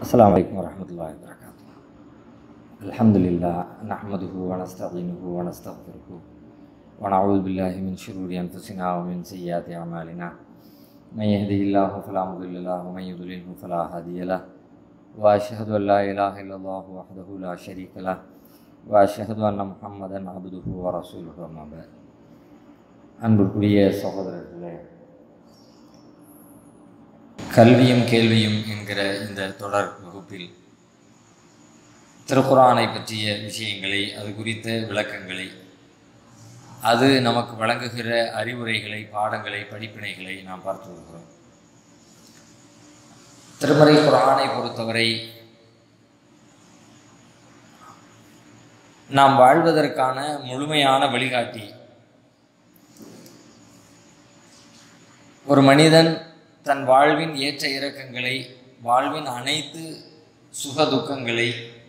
السلام عليكم ورحمة الله وبركاته الحمد لله نحمده ونستعينه ونستغفره ونعوذ بالله من شرور أنفسنا ومن سيئات أعمالنا من يهده الله فلا مضل له ومن يضلله فلا هادي له وأشهد أن لا إله إلا الله وحده لا شريك له وأشهد أن محمدا عبده ورسوله أما بعد அன்பிற்குரிய சகோதரர்களே கல்வியும் கேள்வியும் என்கிற இந்த தொடர் வகுப்பில் திருக்குரானை பற்றிய விஷயங்களை அது குறித்த விளக்கங்களை அது நமக்கு வழங்குகிற அறிவுரைகளை பாடங்களை படிப்பினைகளை நாம் பார்த்து வருகிறோம் திருமறை குரானை பொறுத்தவரை நாம் வாழ்வதற்கான முழுமையான வழிகாட்டி ஒரு மனிதன் தன் வாழ்வின் ஏற்ற இறக்கங்களை வாழ்வின் அனைத்து சுக துக்கங்களை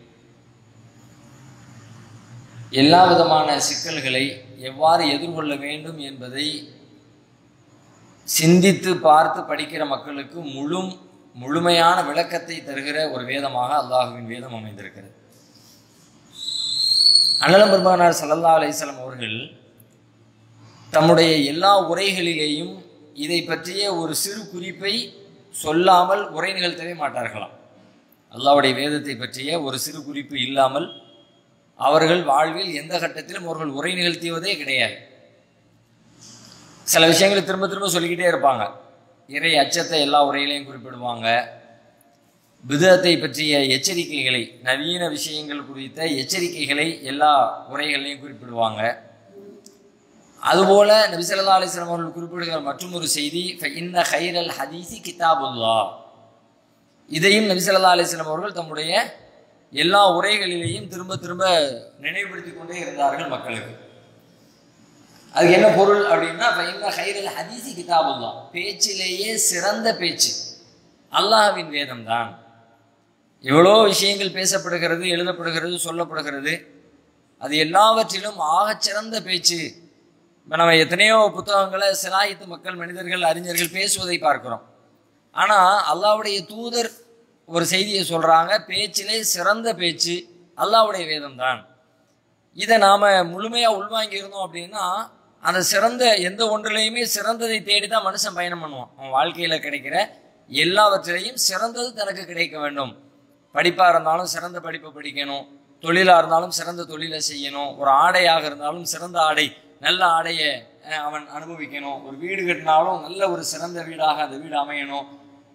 எல்லா விதமான சிக்கல்களை எவ்வாறு எதிர்கொள்ள வேண்டும் என்பதை சிந்தித்து பார்த்து படிக்கிற மக்களுக்கு முழு முழுமையான விளக்கத்தை தருகிற ஒரு வேதமாக அல்லாஹுவின் வேதம் அமைந்திருக்கிறது அண்ணலம் பெருமானார் சல்லல்லா அலிஸ்லாம் அவர்கள் தம்முடைய எல்லா உரைகளிலேயும் இதை பற்றிய ஒரு சிறு குறிப்பை சொல்லாமல் உரை நிகழ்த்தவே மாட்டார்களாம் அல்லாவுடைய வேதத்தை பற்றிய ஒரு சிறு குறிப்பு இல்லாமல் அவர்கள் வாழ்வில் எந்த கட்டத்திலும் அவர்கள் உரை நிகழ்த்தியதே கிடையாது சில விஷயங்களை திரும்ப திரும்ப சொல்லிக்கிட்டே இருப்பாங்க இறை அச்சத்தை எல்லா உரையிலையும் குறிப்பிடுவாங்க விதத்தை பற்றிய எச்சரிக்கைகளை நவீன விஷயங்கள் குறித்த எச்சரிக்கைகளை எல்லா உரைகளையும் குறிப்பிடுவாங்க அதுபோல நபிசல்லா அலிஸ்லாம் அவர்கள் குறிப்பிடுகிற மற்றும் ஒரு செய்தி இன்ன ஹைரல் ஹதீசி கிதாபுல்லா இதையும் நபிசல்லா அலிஸ்லாம் அவர்கள் தம்முடைய எல்லா உரைகளிலேயும் திரும்ப திரும்ப நினைவுபடுத்தி கொண்டே இருந்தார்கள் மக்களுக்கு அதுக்கு என்ன பொருள் அப்படின்னா இன்ன ஹைரல் ஹதீசி கிதாபுல்லா பேச்சிலேயே சிறந்த பேச்சு அல்லாஹ்வின் வேதம் தான் எவ்வளோ விஷயங்கள் பேசப்படுகிறது எழுதப்படுகிறது சொல்லப்படுகிறது அது எல்லாவற்றிலும் ஆகச்சிறந்த பேச்சு இப்போ நம்ம எத்தனையோ புத்தகங்களை சிலாயித்து மக்கள் மனிதர்கள் அறிஞர்கள் பேசுவதை பார்க்குறோம் ஆனால் அல்லாவுடைய தூதர் ஒரு செய்தியை சொல்கிறாங்க பேச்சிலே சிறந்த பேச்சு அல்லாவுடைய வேதம் தான் இதை நாம் முழுமையாக உள்வாங்கி இருந்தோம் அப்படின்னா அந்த சிறந்த எந்த ஒன்றிலையுமே சிறந்ததை தேடி தான் மனுஷன் பயணம் பண்ணுவான் அவன் வாழ்க்கையில் கிடைக்கிற எல்லாவற்றிலையும் சிறந்தது தனக்கு கிடைக்க வேண்டும் படிப்பாக இருந்தாலும் சிறந்த படிப்பை படிக்கணும் தொழிலாக இருந்தாலும் சிறந்த தொழிலை செய்யணும் ஒரு ஆடையாக இருந்தாலும் சிறந்த ஆடை நல்ல ஆடையை அவன் அனுபவிக்கணும் ஒரு வீடு கட்டினாலும் நல்ல ஒரு சிறந்த வீடாக அந்த வீடு அமையணும்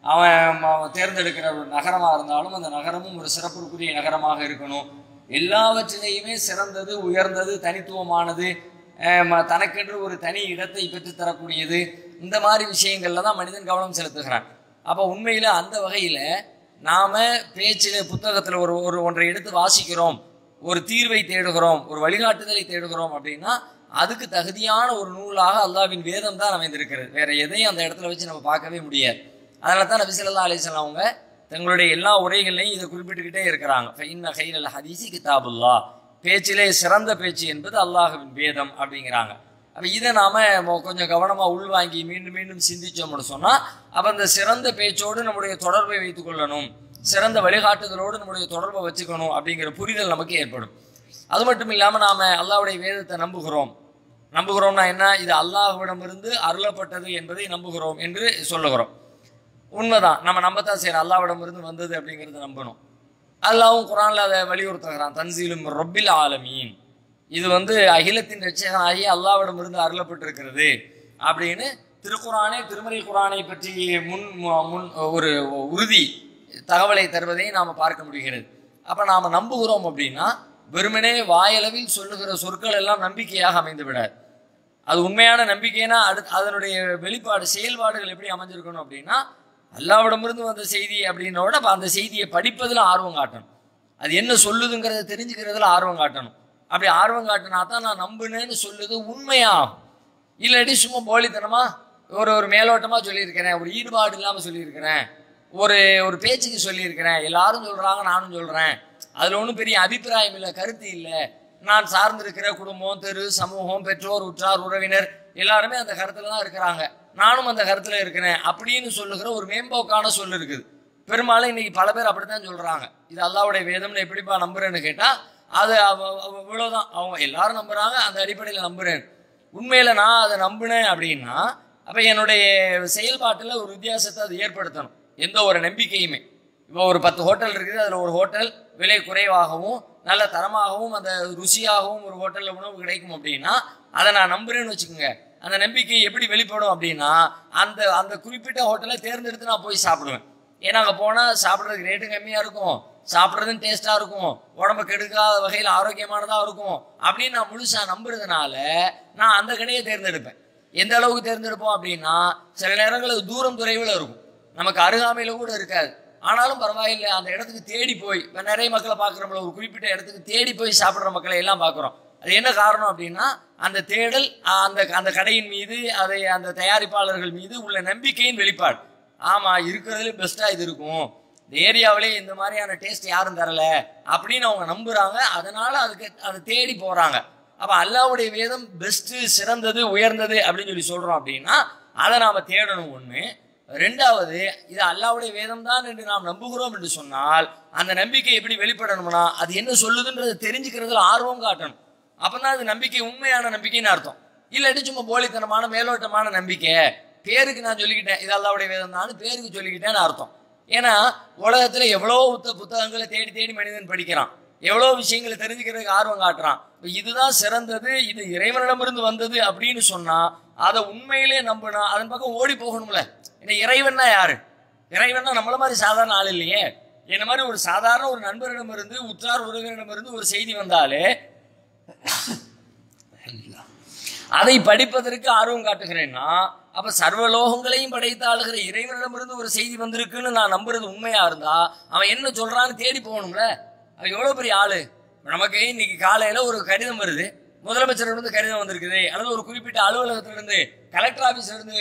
அவன் தேர்ந்தெடுக்கிற ஒரு நகரமாக இருந்தாலும் அந்த நகரமும் ஒரு சிறப்புக்குரிய நகரமாக இருக்கணும் எல்லாவற்றிலேயுமே சிறந்தது உயர்ந்தது தனித்துவமானது தனக்கென்று ஒரு தனி இடத்தை பெற்றுத்தரக்கூடியது இந்த மாதிரி விஷயங்கள்ல தான் மனிதன் கவனம் செலுத்துகிறான் அப்போ உண்மையில் அந்த வகையில் நாம் பேச்சில் புத்தகத்தில் ஒரு ஒரு ஒன்றை எடுத்து வாசிக்கிறோம் ஒரு தீர்வை தேடுகிறோம் ஒரு வழிகாட்டுதலை தேடுகிறோம் அப்படின்னா அதுக்கு தகுதியான ஒரு நூலாக அல்லாவின் வேதம் தான் அமைந்திருக்கிறது வேற எதையும் அந்த இடத்துல வச்சு நம்ம பார்க்கவே முடியாது அதனால தான் நபிசல்லா அலிஸ்லாம் அவங்க தங்களுடைய எல்லா உரைகளையும் இதை குறிப்பிட்டுக்கிட்டே இருக்கிறாங்க இன்ன ஹைரல் ஹதீசி கிதாபுல்லா பேச்சிலே சிறந்த பேச்சு என்பது அல்லாஹுவின் வேதம் அப்படிங்கிறாங்க அப்போ இதை நாம் கொஞ்சம் கவனமாக உள்வாங்கி மீண்டும் மீண்டும் சிந்திச்சோம்னு சொன்னால் அப்போ அந்த சிறந்த பேச்சோடு நம்முடைய தொடர்பை வைத்துக் கொள்ளணும் சிறந்த வழிகாட்டுதலோடு நம்முடைய தொடர்பை வச்சுக்கணும் அப்படிங்கிற புரிதல் நமக்கு ஏற்படும் அது மட்டும் இல்லாமல் நாம் அல்லாவுடைய வேதத்தை நம்புகிறோம் நம்புகிறோம்னா என்ன இது அல்லாஹ்விடமிருந்து அருளப்பட்டது என்பதை நம்புகிறோம் என்று சொல்லுகிறோம் உண்மைதான் நம்ம நம்பத்தான் செய்யணும் அல்லாவிடமிருந்து வந்தது அப்படிங்கிறத நம்பணும் அல்லாவும் குரானில் அதை வலியுறுத்துகிறான் தன்சீலும் ரொப்பில் ஆலமீன் இது வந்து அகிலத்தின் ரட்சகனாகி அல்லாவிடமிருந்து அருளப்பட்டிருக்கிறது அப்படின்னு திருக்குறானே திருமறை குரானை பற்றி முன் முன் ஒரு உறுதி தகவலை தருவதை நாம் பார்க்க முடிகிறது அப்போ நாம் நம்புகிறோம் அப்படின்னா வெறுமனே வாயளவில் சொல்லுகிற சொற்கள் எல்லாம் நம்பிக்கையாக அமைந்து விடாது அது உண்மையான நம்பிக்கைனா அடுத்து அதனுடைய வெளிப்பாடு செயல்பாடுகள் எப்படி அமைஞ்சிருக்கணும் அப்படின்னா அல்லாவிடமிருந்து வந்த செய்தி அப்படின்னோட அந்த செய்தியை படிப்பதில் ஆர்வம் காட்டணும் அது என்ன சொல்லுதுங்கிறத தெரிஞ்சுக்கிறதுல ஆர்வம் காட்டணும் அப்படி ஆர்வம் காட்டினா தான் நான் நம்புனேன்னு சொல்லுது உண்மையாகும் இல்லாட்டி சும்மா போலித்தனமா ஒரு ஒரு மேலோட்டமாக சொல்லியிருக்கிறேன் ஒரு ஈடுபாடு இல்லாமல் சொல்லியிருக்கிறேன் ஒரு ஒரு பேச்சுக்கு சொல்லியிருக்கிறேன் எல்லாரும் சொல்கிறாங்க நானும் சொல்கிறேன் அதில் ஒன்றும் பெரிய அபிப்பிராயம் இல்லை கருத்து இல்லை நான் சார்ந்திருக்கிற குடும்பம் தெரு சமூகம் பெற்றோர் உற்றார் உறவினர் எல்லாருமே அந்த கருத்தில் தான் இருக்கிறாங்க நானும் அந்த கருத்தில் இருக்கிறேன் அப்படின்னு சொல்லுகிற ஒரு மேம்போக்கான சொல் இருக்குது பெரும்பாலும் இன்னைக்கு பல பேர் அப்படித்தான் சொல்றாங்க இது அல்லாவுடைய வேதம்னு எப்படிப்பா நம்புறேன்னு கேட்டா அது அவ- அவ- இவ்வளவுதான் அவங்க எல்லாரும் நம்புறாங்க அந்த அடிப்படையில் நம்புறேன் உண்மையில நான் அதை நம்பினேன் அப்படின்னா அப்ப என்னுடைய செயல்பாட்டுல ஒரு வித்தியாசத்தை அது ஏற்படுத்தணும் எந்த ஒரு நம்பிக்கையுமே இப்போ ஒரு பத்து ஹோட்டல் இருக்குது அதுல ஒரு ஹோட்டல் விலை குறைவாகவும் நல்ல தரமாகவும் அந்த ருசியாகவும் ஒரு ஹோட்டல்ல உணவு கிடைக்கும் அப்படின்னா அதை நான் நம்புறேன்னு வச்சுக்கோங்க அந்த நம்பிக்கை எப்படி வெளிப்படும் அப்படின்னா அந்த அந்த குறிப்பிட்ட ஹோட்டலை தேர்ந்தெடுத்து நான் போய் சாப்பிடுவேன் ஏன்னா அங்கே போனால் சாப்பிட்றதுக்கு ரேட்டும் கம்மியாக இருக்கும் சாப்பிட்றதும் டேஸ்ட்டாக இருக்கும் உடம்பு கெடுக்காத வகையில் ஆரோக்கியமானதாக இருக்கும் அப்படின்னு நான் முழுசாக நம்புறதுனால நான் அந்த கடையை தேர்ந்தெடுப்பேன் எந்த அளவுக்கு தேர்ந்தெடுப்போம் அப்படின்னா சில நேரங்களில் தூரம் தொலைவில் இருக்கும் நமக்கு அருகாமையில் கூட இருக்காது ஆனாலும் பரவாயில்லை அந்த இடத்துக்கு தேடி போய் இப்ப நிறைய மக்களை பார்க்குறோம்ல ஒரு குறிப்பிட்ட இடத்துக்கு தேடி போய் சாப்பிட்ற மக்களை எல்லாம் பார்க்குறோம் அது என்ன காரணம் அப்படின்னா அந்த தேடல் ஆஹ், அந்த அந்த கடையின் மீது அதை அந்த தயாரிப்பாளர்கள் மீது உள்ள நம்பிக்கையின் வெளிப்பாடு ஆமா இருக்கிறதுல பெஸ்டா இது இருக்கும் இந்த ஏரியாவிலே இந்த மாதிரியான டேஸ்ட் யாரும் தரல அப்படின்னு அவங்க நம்புறாங்க அதனால அதுக்கு அதை தேடி போறாங்க அப்ப அல்லாவுடைய வேதம் பெஸ்ட் சிறந்தது உயர்ந்தது அப்படின்னு சொல்லி சொல்றோம் அப்படின்னா அதை நாம தேடணும் ஒண்ணு ரெண்டாவது இது அல்லாவுடைய வேதம் தான் என்று நாம் நம்புகிறோம் என்று சொன்னால் அந்த நம்பிக்கை எப்படி வெளிப்படணும்னா அது என்ன சொல்லுதுன்றதை தெரிஞ்சுக்கிறதுல ஆர்வம் காட்டணும் அப்பதான் அது நம்பிக்கை உண்மையான நம்பிக்கைன்னு அர்த்தம் இல்லாட்டி சும்மா போலித்தனமான மேலோட்டமான நம்பிக்கை பேருக்கு நான் சொல்லிக்கிட்டேன் இது அல்லாவுடைய வேதம் தான் பேருக்கு சொல்லிக்கிட்டேன்னு அர்த்தம் ஏன்னா உலகத்துல எவ்வளோ புத்த புத்தகங்களை தேடி தேடி மனிதன் படிக்கிறான் எவ்வளோ விஷயங்களை தெரிஞ்சுக்கிறதுக்கு ஆர்வம் காட்டுறான் இப்ப இதுதான் சிறந்தது இது இறைவனிடமிருந்து வந்தது அப்படின்னு சொன்னா அதை உண்மையிலே நம்பினா அதன் பக்கம் ஓடி போகணும்ல ஏன்னா இறைவன்னா யாரு இறைவன்னா நம்மள மாதிரி சாதாரண ஆள் இல்லையே என்ன மாதிரி ஒரு சாதாரண ஒரு நண்பரிடமிருந்து உற்றார் உறவினரிடமிருந்து ஒரு செய்தி வந்தாலே அதை படிப்பதற்கு ஆர்வம் காட்டுகிறேன்னா அப்ப சர்வலோகங்களையும் படைத்து ஆளுகிற இறைவனிடமிருந்து ஒரு செய்தி வந்திருக்குன்னு நான் நம்புறது உண்மையா இருந்தா அவன் என்ன சொல்றான்னு தேடி போகணும்ல அவன் எவ்வளவு பெரிய ஆளு நமக்கு இன்னைக்கு காலையில ஒரு கடிதம் வருது முதலமைச்சர் இருந்து கடிதம் வந்திருக்குது அல்லது ஒரு குறிப்பிட்ட அலுவலகத்துல இருந்து கலெக்டர் ஆபீஸ்ல இருந்து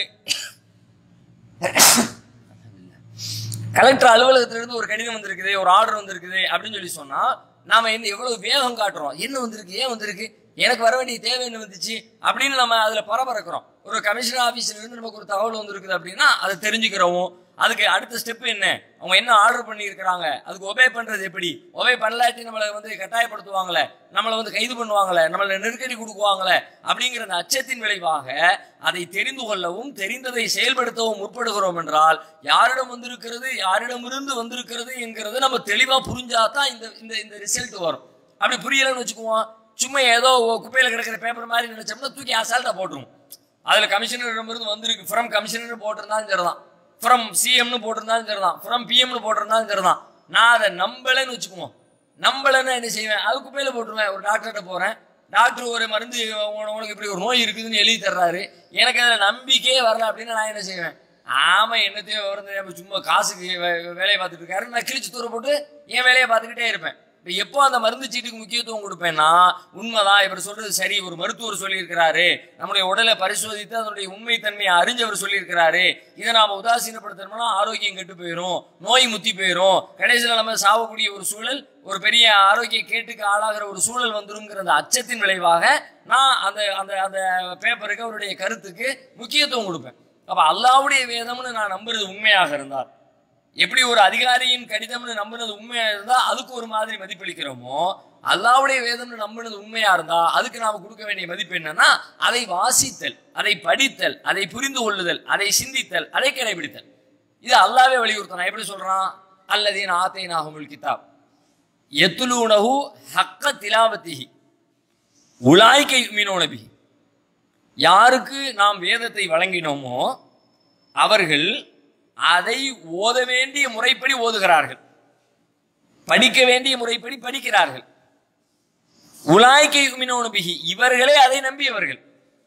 கலெக்டர் அலுவலகத்துல இருந்து ஒரு கடிதம் வந்திருக்குது ஒரு ஆர்டர் வந்திருக்குது அப்படின்னு சொல்லி சொன்னா நாம என்ன எவ்வளவு வேகம் காட்டுறோம் என்ன வந்திருக்கு ஏன் வந்திருக்கு எனக்கு வர வேண்டிய தேவை என்ன வந்துச்சு அப்படின்னு நம்ம அதுல பரபரக்கிறோம் ஒரு கமிஷனர் ஆபீஸ்ல இருந்து நமக்கு ஒரு தகவல் வந்திருக்குது அப்படின்னா அதை தெரிஞ்சுக்கிறோம் அதுக்கு அடுத்த ஸ்டெப் என்ன அவங்க என்ன ஆர்டர் பண்ணியிருக்கிறாங்க அதுக்கு ஒபே பண்றது எப்படி ஒபே பண்ணலாட்டி நம்மளை வந்து கட்டாயப்படுத்துவாங்களே நம்மளை வந்து கைது பண்ணுவாங்களே நம்மளை நெருக்கடி கொடுக்குவாங்களே அப்படிங்கிற அந்த அச்சத்தின் விளைவாக அதை தெரிந்து கொள்ளவும் தெரிந்ததை செயல்படுத்தவும் முற்படுகிறோம் என்றால் யாரிடம் வந்திருக்கிறது யாரிடமிருந்து வந்திருக்கிறது என்கிறத நம்ம தெளிவா புரிஞ்சாதான் இந்த இந்த இந்த ரிசல்ட் வரும் அப்படி புரியலன்னு வச்சுக்குவோம் சும்மா ஏதோ குப்பையில கிடக்கிற பேப்பர் மாதிரி நினைச்சோம்னா தூக்கி அசால்ட்டா போட்டுரும் அதுல கமிஷனரிடமிருந்து வந்திருக்கு ஃப்ரம் கமிஷனர் போட்டிருந்தாலும் சரிதான் ஃப்ரம் சிஎம்னு போட்டிருந்தாலும் சரிதான் ஃப்ரம் பிஎம்னு போட்டிருந்தாலும் சரிதான் நான் அதை நம்பலைன்னு வச்சுக்குவோம் நம்பலைன்னா என்ன செய்வேன் அது குப்பையில போட்டுருவேன் ஒரு டாக்டர்கிட்ட போறேன் டாக்டர் ஒரு மருந்து உன- உனக்கு இப்படி ஒரு நோய் இருக்குதுன்னு எழுதி தர்றாரு எனக்கு அதில் நம்பிக்கையே வரல அப்படின்னு நான் என்ன செய்வேன் ஆமா என்னத்தையோ வருது நம்ம சும்மா காசுக்கு வே- வேலையை பார்த்துட்டு இருக்காரு நான் கிழிச்சு தூர போட்டு என் வேலையை பார்த்துக்கிட்டே இருப்பேன் இப்போ எப்போ அந்த மருந்து சீட்டுக்கு முக்கியத்துவம் கொடுப்பேன்னா உண்மைதான் இவர் சொல்றது சரி ஒரு மருத்துவர் சொல்லியிருக்கிறாரு நம்முடைய உடலை பரிசோதித்து அதனுடைய உண்மைத்தன்மையை அறிஞ்சவர் சொல்லியிருக்கிறாரு இதை நாம உதாசீனப்படுத்தணும்னா ஆரோக்கியம் கெட்டு போயிடும் நோய் முத்தி போயிடும் கடைசியில் நம்ம சாவக்கூடிய ஒரு சூழல் ஒரு பெரிய ஆரோக்கிய கேட்டுக்கு ஆளாகிற ஒரு சூழல் வந்துருங்கிற அந்த அச்சத்தின் விளைவாக நான் அந்த அந்த அந்த பேப்பருக்கு அவருடைய கருத்துக்கு முக்கியத்துவம் கொடுப்பேன் அப்ப அல்லாவுடைய வேதம்னு நான் நம்புறது உண்மையாக இருந்தால் எப்படி ஒரு அதிகாரியின் கடிதம்னு நம்பினது உண்மையா இருந்தா அதுக்கு ஒரு மாதிரி மதிப்பளிக்கிறோமோ அல்லாவுடைய வேதம்னு நம்பினது உண்மையா இருந்தா அதுக்கு நாம கொடுக்க வேண்டிய மதிப்பு என்னன்னா அதை வாசித்தல் அதை படித்தல் அதை புரிந்து கொள்ளுதல் அதை சிந்தித்தல் அதை கடைபிடித்தல் இது அல்லாவே வலியுறுத்தணும் எப்படி சொல்றான் அல்லதீன் ஆத்தை நாகுமுல் கிதாப் எத்துலூனஹு ஹக்க திலாவத்திஹி உலாய்க்கை மீனோனபி யாருக்கு நாம் வேதத்தை வழங்கினோமோ அவர்கள் அதை ஓத வேண்டிய முறைப்படி ஓதுகிறார்கள் படிக்க வேண்டிய முறைப்படி படிக்கிறார்கள் உலாய்க்கை மினோனுபிகி இவர்களே அதை நம்பியவர்கள்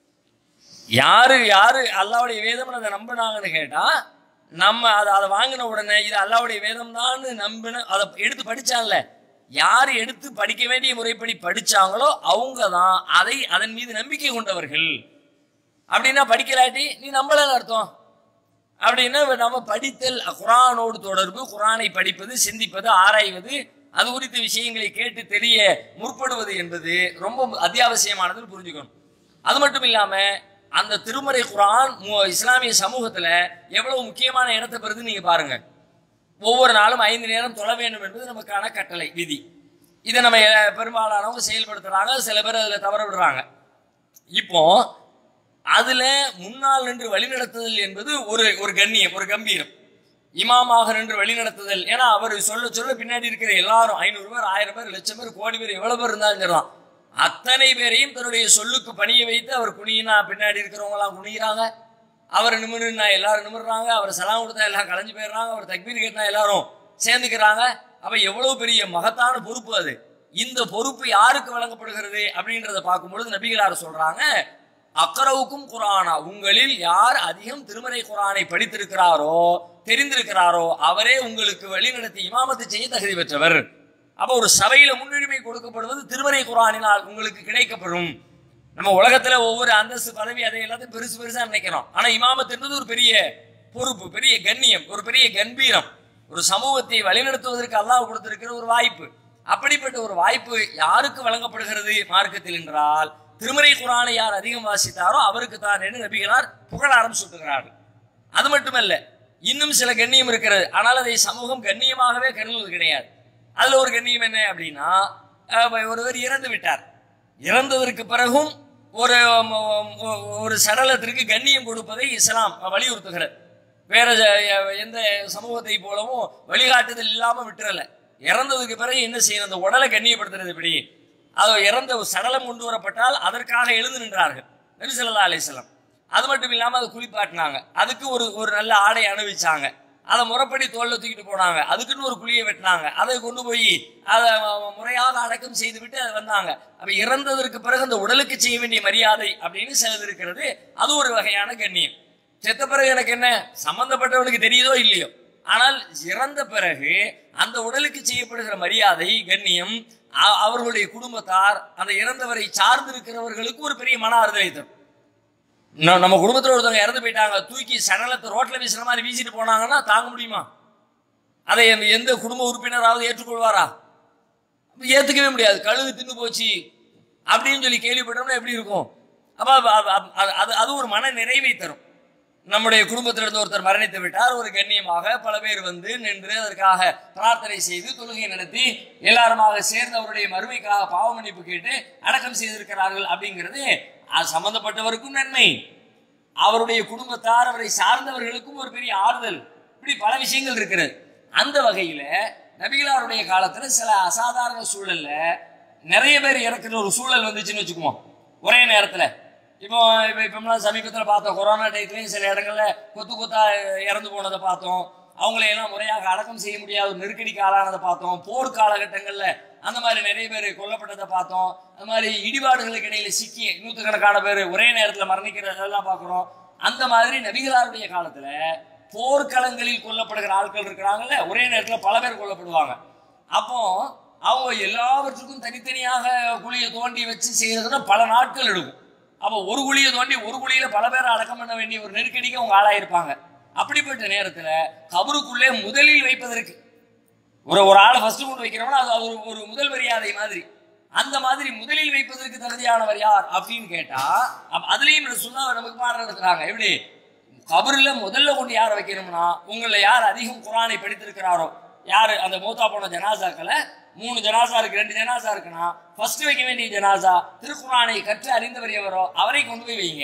யாரு யாரு அல்லாவுடைய வேதம் அதை நம்பினாங்கன்னு கேட்டா நம்ம அதை அதை வாங்கின உடனே இது அல்லாவுடைய வேதம் தான் நம்பின அதை எடுத்து படிச்சான்ல யார் எடுத்து படிக்க வேண்டிய முறைப்படி படிச்சாங்களோ அவங்க தான் அதை அதன் மீது நம்பிக்கை கொண்டவர்கள் அப்படின்னா படிக்கலாட்டி நீ நம்பலன்னு அர்த்தம் அப்படின்னா இப்ப நம்ம படித்தல் குரானோடு தொடர்பு குரானை படிப்பது சிந்திப்பது ஆராய்வது அது குறித்த விஷயங்களை கேட்டு தெரிய முற்படுவது என்பது ரொம்ப அத்தியாவசியமானதுன்னு புரிஞ்சுக்கணும் அது மட்டும் இல்லாம அந்த திருமறை குரான் மு- இஸ்லாமிய சமூகத்துல எவ்வளவு முக்கியமான இடத்தை பெறுது நீங்க பாருங்க ஒவ்வொரு நாளும் ஐந்து நேரம் தொழ வேண்டும் என்பது நமக்கான கட்டளை விதி இதை நம்ம அஹ், பெரும்பாலானவங்க செயல்படுத்துறாங்க சில பேர் அதில் தவற விடுறாங்க இப்போ அதுல முன்னால் நின்று வழிநடத்துதல் என்பது ஒரு ஒரு கண்ணியம் ஒரு கம்பீரம் இமாமாக நின்று வழிநடத்துதல் ஏன்னா அவர் சொல்ல சொல்ல பின்னாடி இருக்கிற எல்லாரும் ஐநூறு பேர் ஆயிரம் பேர் லட்சம் பேர் கோடி பேர் எவ்வளவு பேர் இருந்தாலும் சரிதான் அத்தனை பேரையும் தன்னுடைய சொல்லுக்கு பணிய வைத்து அவர் குனியினா பின்னாடி இருக்கிறவங்க எல்லாம் குனிகிறாங்க அவர் நிமிர்னா எல்லாரும் நிமிர்றாங்க அவர் சலாம் கொடுத்தா எல்லாம் கலைஞ்சு போயிடுறாங்க அவர் தக்பீர் கேட்டா எல்லாரும் சேர்ந்துக்கிறாங்க அப்ப எவ்வளவு பெரிய மகத்தான பொறுப்பு அது இந்த பொறுப்பு யாருக்கு வழங்கப்படுகிறது அப்படின்றத பார்க்கும் பொழுது நபிகளார் சொல்றாங்க அக்கரவுக்கும் குரானா உங்களில் யார் அதிகம் திருமறை குரானை படித்திருக்கிறாரோ தெரிந்திருக்கிறாரோ அவரே உங்களுக்கு வழிநடத்தி இமாமத்து செய்ய தகுதி பெற்றவர் அப்ப ஒரு சபையில முன்னுரிமை கொடுக்கப்படுவது திருமறை குரானினால் உங்களுக்கு கிடைக்கப்படும் நம்ம உலகத்துல ஒவ்வொரு அந்தஸ்து பதவி அதை எல்லாத்தையும் பெருசு பெருசா நினைக்கிறோம் ஆனா இமாமத்துன்றது ஒரு பெரிய பொறுப்பு பெரிய கண்ணியம் ஒரு பெரிய கம்பீரம் ஒரு சமூகத்தை வழிநடத்துவதற்கு அல்லாஹ் கொடுத்திருக்கிற ஒரு வாய்ப்பு அப்படிப்பட்ட ஒரு வாய்ப்பு யாருக்கு வழங்கப்படுகிறது மார்க்கத்தில் என்றால் திருமறை குரானை யார் அதிகம் வாசித்தாரோ அவருக்கு தான் என்று நபிகளார் புகழாரம் சூட்டுகிறார்கள் அது மட்டுமல்ல இன்னும் சில கண்ணியம் இருக்கிறது ஆனால் அதை சமூகம் கண்ணியமாகவே கருதுவது கிடையாது அதுல ஒரு கண்ணியம் என்ன அப்படின்னா அஹ், ஒருவர் இறந்து விட்டார் இறந்ததற்கு பிறகும் ஒரு ம், ஒரு சடலத்திற்கு கண்ணியம் கொடுப்பதை இஸ்லாம் வலியுறுத்துகிறது வேற ஜ- எந்த சமூகத்தை போலவும் வழிகாட்டுதல் இல்லாம விட்டுறல இறந்ததுக்கு பிறகு என்ன செய்யணும் அந்த உடலை கண்ணியப்படுத்துறது எப்படி அது இறந்த ஒரு சடலம் கொண்டு வரப்பட்டால் அதற்காக எழுந்து நின்றார்கள் நபி ஸல்லல்லாஹு அலைஹி வஸல்லம் அது மட்டும் இல்லாம அதை குளிப்பாட்டினாங்க அதுக்கு ஒரு ஒரு நல்ல ஆடை அணிவிச்சாங்க அதை முறைப்படி தோல்ல தூக்கிட்டு போனாங்க அதுக்குன்னு ஒரு குழியை வெட்டினாங்க அதை கொண்டு போய் அதை முறையாக அடக்கம் செய்து விட்டு அதை வந்தாங்க அப்ப இறந்ததற்கு பிறகு அந்த உடலுக்கு செய்ய வேண்டிய மரியாதை அப்படின்னு சிலது இருக்கிறது அது ஒரு வகையான கண்ணியம் செத்த பிறகு எனக்கு என்ன சம்பந்தப்பட்டவனுக்கு தெரியுதோ இல்லையோ ஆனால் இறந்த பிறகு அந்த உடலுக்கு செய்யப்படுகிற மரியாதை கண்ணியம் அ- அவர்களுடைய குடும்பத்தார் அந்த இறந்தவரை சார்ந்திருக்கிறவர்களுக்கு ஒரு பெரிய மன ஆறுதலை தரும் ந- நம்ம குடும்பத்துல ஒருத்தவங்க இறந்து போயிட்டாங்க தூக்கி சடலத்தை ரோட்ல வீசுற மாதிரி வீசிட்டு போனாங்கன்னா தாங்க முடியுமா அதை எந்த- எந்த குடும்ப உறுப்பினராவது ஏற்றுக்கொள்வாரா ஏத்துக்கவே முடியாது கழுகு தின்னு போச்சு அப்படின்னு சொல்லி கேள்விப்பட்டோம்னா எப்படி இருக்கும் அப்ப அப்ப- அப்ப- அப்ப- அது அது ஒரு மன நிறைவை தரும் நம்முடைய குடும்பத்திலிருந்து ஒருத்தர் மரணித்து விட்டார் ஒரு கண்ணியமாக பல பேர் வந்து நின்று அதற்காக பிரார்த்தனை செய்து தொழுகை நடத்தி எல்லாருமாக சேர்ந்து அவருடைய மறுமைக்காக பாவ மன்னிப்பு கேட்டு அடக்கம் செய்திருக்கிறார்கள் அப்படிங்கிறது அது சம்பந்தப்பட்டவருக்கும் நன்மை அவருடைய குடும்பத்தார் அவரை சார்ந்தவர்களுக்கும் ஒரு பெரிய ஆறுதல் இப்படி பல விஷயங்கள் இருக்கிறது அந்த வகையில நபிகளாருடைய காலத்துல சில அசாதாரண சூழல்ல நிறைய பேர் இறக்குற ஒரு சூழல் வந்துச்சுன்னு வச்சுக்குவோம் ஒரே நேரத்துல இப்போ இப்போ இப்போலாம் சமீபத்தில் பார்த்தோம் கொரோனா டயத்துலையும் சில இடங்கள்ல கொத்து கொத்தா இறந்து போனதை பார்த்தோம் அவங்களை எல்லாம் முறையாக அடக்கம் செய்ய முடியாத ஒரு நெருக்கடிக்கு ஆளானதை பார்த்தோம் போர் காலகட்டங்கள்ல அந்த மாதிரி நிறைய பேர் கொல்லப்பட்டதை பார்த்தோம் அந்த மாதிரி இடிபாடுகளுக்கு இடையில சிக்கி நூற்றுக்கணக்கான பேர் ஒரே நேரத்தில் மரணிக்கிறதெல்லாம் பார்க்குறோம் அந்த மாதிரி நபிகளாருடைய காலத்துல போர்க்களங்களில் கொல்லப்படுகிற ஆட்கள் இருக்கிறாங்கல்ல ஒரே நேரத்தில் பல பேர் கொல்லப்படுவாங்க அப்போ அவங்க எல்லாவற்றுக்கும் தனித்தனியாக குழியை தோண்டி வச்சு செய்யறதுன்னா பல நாட்கள் எடுக்கும் அப்போ ஒரு குழியை தோண்டி ஒரு குழியில பல பேரை அடக்கம் பண்ண வேண்டிய ஒரு நெருக்கடிக்கு அவங்க ஆளாயிருப்பாங்க அப்படிப்பட்ட நேரத்துல கபருக்குள்ளே முதலில் வைப்பதற்கு ஒரு ஒரு ஆளை ஃபர்ஸ்ட் கொண்டு வைக்கிறோம்னா அது ஒரு ஒரு முதல் மரியாதை மாதிரி அந்த மாதிரி முதலில் வைப்பதற்கு தகுதியானவர் யார் அப்படின்னு கேட்டா அப்ப அதுலயும் சொன்னா நமக்கு பாடம் நடத்துறாங்க எப்படி கபருல முதல்ல கொண்டு யாரை வைக்கணும்னா உங்களை யார் அதிகம் குரானை படித்திருக்கிறாரோ யாரு அந்த மூத்தா போன ஜனாசாக்களை மூணு ஜனாசா இருக்கு ரெண்டு ஜனாசா இருக்குன்னா ஃபர்ஸ்ட் வைக்க வேண்டிய ஜனாசா திருக்குரானை கற்று அறிந்தவர் எவரோ அவரை கொண்டு போய் வைங்க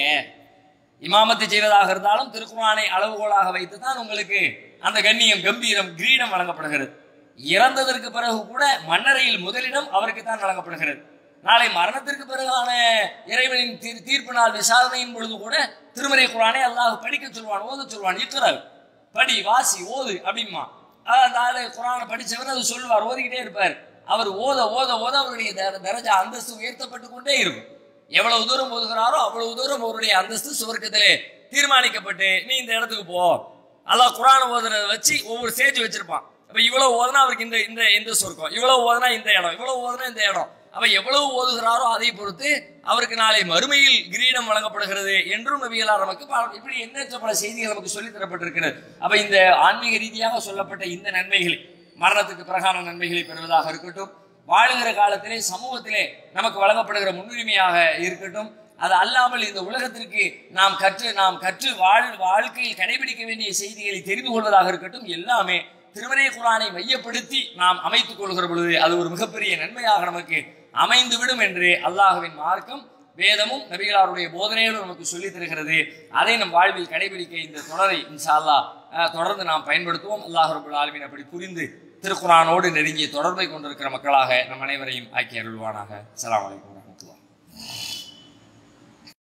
இமாமத்து செய்வதாக இருந்தாலும் திருக்குரானை அளவுகோலாக வைத்து தான் உங்களுக்கு அந்த கண்ணியம் கம்பீரம் கிரீடம் வழங்கப்படுகிறது இறந்ததற்கு பிறகு கூட மன்னரையில் முதலிடம் அவருக்கு தான் வழங்கப்படுகிறது நாளை மரணத்திற்கு பிறகான இறைவனின் தீர் தீர்ப்பு நாள் விசாரணையின் பொழுது கூட திருமறை குரானை அல்லாஹ் படிக்க சொல்வான் ஓத சொல்வான் இக்கிறார் படி வாசி ஓது அப்படிமா அந்த ஆளு குரானை படிச்சவர் அது சொல்லுவார் ஓதிக்கிட்டே இருப்பார் அவர் ஓத ஓத ஓத அவருடைய த- தரஜா அந்தஸ்து உயர்த்தப்பட்டு கொண்டே இருக்கும் எவ்வளவு தூரம் ஓதுகிறாரோ அவ்வளவு தூரம் அவருடைய அந்தஸ்து சுவர்க்கத்திலே தீர்மானிக்கப்பட்டு நீ இந்த இடத்துக்கு போ அல்லாஹ் குரான் ஓதுறத வச்சு ஒவ்வொரு ஸ்டேஜ் வச்சிருப்பான் அப்ப இவ்வளவு ஓதுனா அவருக்கு இந்த இந்த இந்த சொர்க்கம் இவ்வளவு ஓதுனா இந்த இடம் இவ்வளவு ஓதுனா இந்த இடம் அப்ப எவ்வளவு ஓதுகிறாரோ அதை பொறுத்து அவருக்கு நாளை மறுமையில் கிரீடம் வழங்கப்படுகிறது என்றும் நபிகளார் நமக்கு பல- இப்படி எண்ணற்ற பல செய்திகள் நமக்கு சொல்லித் தரப்பட்டிருக்கிறது அப்ப இந்த ஆன்மீக ரீதியாக சொல்லப்பட்ட இந்த நன்மைகளை மரணத்துக்கு பிறகான நன்மைகளை பெறுவதாக இருக்கட்டும் வாழுகிற காலத்திலே சமூகத்திலே நமக்கு வழங்கப்படுகிற முன்னுரிமையாக இருக்கட்டும் அது அல்லாமல் இந்த உலகத்திற்கு நாம் கற்று நாம் கற்று வாழ் வாழ்க்கையில் கடைபிடிக்க வேண்டிய செய்திகளை தெரிந்து கொள்வதாக இருக்கட்டும் எல்லாமே திருமறை குரானை மையப்படுத்தி நாம் அமைத்துக் கொள்கிற பொழுது அது ஒரு மிகப்பெரிய நன்மையாக நமக்கு அமைந்துவிடும் என்று அல்லாஹ்வின் மார்க்கம் வேதமும் நபிகளாருடைய போதனைகளும் நமக்கு சொல்லித் தருகிறது அதை நம் வாழ்வில் கடைபிடிக்க இந்த தொடரை இன்ஷா அல்லாஹ் அஹ், தொடர்ந்து நாம் பயன்படுத்துவோம் அல்லாஹ் ரபுல் ஆலமீன் அப்படி புரிந்து திருக்குரானோடு நெருங்கிய தொடர்பை கொண்டிருக்கிற மக்களாக நம் அனைவரையும் ஆக்கி அருள்வானாக அஸ்ஸலாமு அலைக்கும்